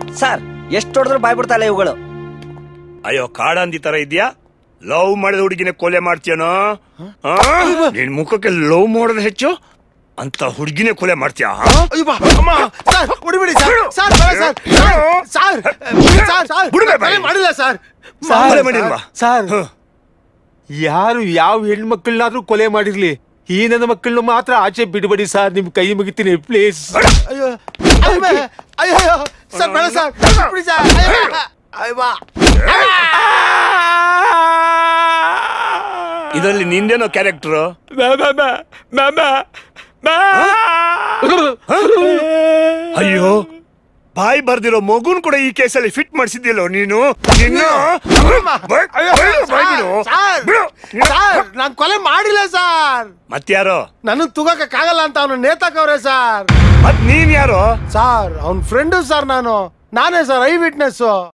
Sir ಎಷ್ಟು ಹೊಡೆದ್ರು ಬಾಯ್ ಬಿಡ್ತಾ ಇಲ್ಲ ಇವುಗಳು ಅಯ್ಯೋ ಕಾಡಂದಿ ತರ ಇದ್ಯಾ ಲವ್ ಮಾಡಿದ ಹುಡುಗಿನ ಕೊಲೆ ಮಾಡ್ತೀಯನೋ ಆ? ನಿನ್ ಮುಖಕ್ಕೆ ಲವ್ ಮಾಡೋದು ಹೆಚ್ಚು ಅಂತ ಹುಡುಗಿನೇ ಕೊಲೆ ಮಾಡ್ತೀಯಾ ಆ? ಅಯ್ಯೋ ಬಾ, ಅಮ್ಮ, ಸರ್ ಹೊಡಿಬೇಡಿ ಸರ್ ಸರ್ ಬೇಡ sir sir sir sir sir ಬಿಡ್ಬೇಡ. ಕೊಲೆ ಮಾಡಿಲ್ಲ ಸರ್ ಕೊಲೆ ಮಾಡಿಲ್ವಾ ಸರ್ ಹ. ಯಾರು ಯಾವ ಹೆಣ್ಮಕ್ಳನ್ನಾದ್ರೂ ಕೊಲೆ ಮಾಡಿರ್ಲಿ ಈ ನನ್ನ ಮಕ್ಕಳನ್ನ ಮಾತ್ರ ಆಚೆ ಬಿಡಬೇಡಿ ಸರ್ ನಿಮ್ ಕೈ ಮುಗಿತೀನಿ ಪ್ಲೀಸ್ ಅಯ್ಯೋ ಅಯ್ಯೋ ಅಯ್ಯೋ ಅಯ್ಯೋ ಸರ್ ಬೇಡ ಸರ್ ಬಿಡಿ ಸರ್ ಅಯ್ಯೋ ಅಯ್ಯೋ ಬಾ. ಇದರಲ್ಲಿ ನಿಂದೇನೋ ಕ್ಯಾರೆಕ್ಟರ್ ಅಯ್ಯೋ ಬಾಯಿ ಬರ್ದಿರೋ ಮಗುನ್ ಕೂಡ ಈ ಕೇಸಲ್ಲಿ ಫಿಟ್ ಮಾಡಿಸಿದ್ಯಲ್ಲೋ ನೀನು ನಿನ್ನ ಬೈ- ಅಯ್ಯೋ, ಬೈ- ಬೈ ನೀನು. ಸರ್ ಬಿಡು. ಸರ್ ನಾನ್ ಕೊಲೆ ಮಾಡಿಲ್ಲ ಸರ್ ಮತ್ಯಾರೋ ನನಗ್ ತುಗಕ್ಕಾಗಲ್ಲ ಅಂತ ಅವನು ನೇತಾಕವ್ರೆ ಸರ್ ಮತ್ ನೀನ್ ಯಾರೋ ಸರ್ ಅವ್ನ ಫ್ರೆಂಡು ಸರ್ ನಾನು ನಾನೇ ಸರ್ ಐ ವಿಟ್ನೆಸ್